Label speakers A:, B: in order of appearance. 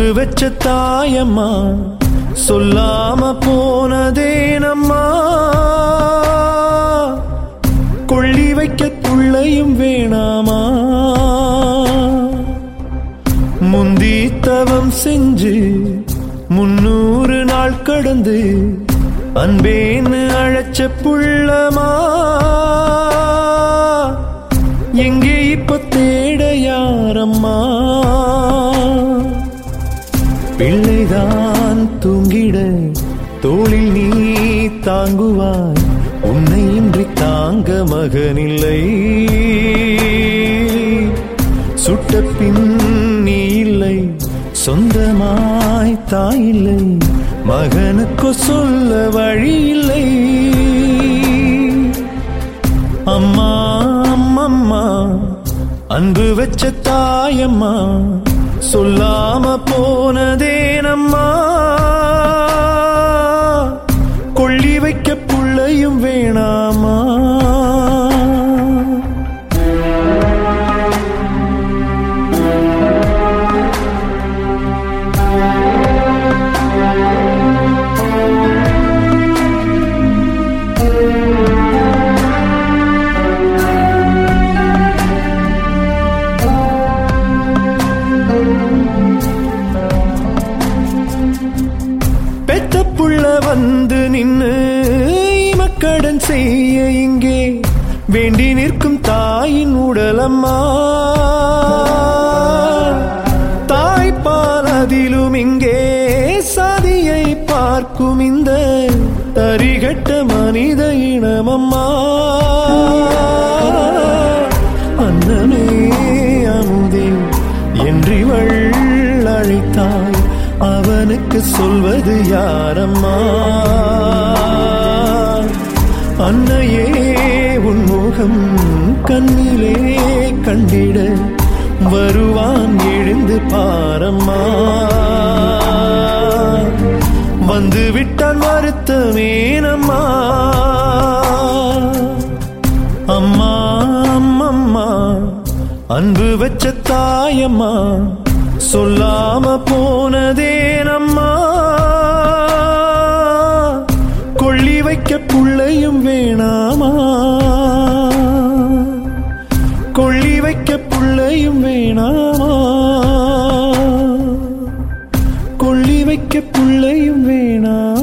A: அன்பு வச்ச தாயம்மா சொல்லாம போனதேனம்மா கொள்ளி வைக்க துள்ளையும் வேணாமா முந்தி தவம் செஞ்சு முன்னூறு நாள் கடந்து அன்பேன்னு அழைச்ச புள்ளமா எங்கே இப்ப தேட யாரம்மா பிள்ளைதான் தூங்கிட தோளில் நீ தாங்குவாய் உன்னை இன்றி தாங்க மகனில்லை சுட்ட பின் நீ இல்லை சொந்தமாய் தாயில்லை மகனுக்கு சொல்ல வழி இல்லை அம்மா அம்மம்மா அன்பு வச்ச தாயம்மா சொல்லாம போனதேனம்மா கொள்ளி வைக்க புள்ளையும் வேணாமா பெத்த புள்ள வந்து நின்னு மக்கடன் செய்ய இங்கே வேண்டி நிற்கும் தாயின் உடலம்மா தாய்ப்பால் அதிலும் இங்கே சாதியை பார்க்கும் இந்த தரிகட்ட மனித இனமம்மா அண்ணனே அமுதே என்றிவள் அழைத்தாய் அவனுக்கு சொல்வது யாரம்மா அன்னையே உன் முகம் கண்ணிலே கண்டிட வருவான் எழுந்து பாரம்மா வந்து விட்டான் வருத்தமேனம்மா அம்மா அம்மம்மா அன்பு வச்ச தாயம்மா சொல்லாம போனதேனம்மா கொள்ளி வைக்க புள்ளையும் வேணாமா கொள்ளி வைக்க புள்ளையும் வேணாமா கொள்ளி வைக்க புள்ளையும் வேணாமா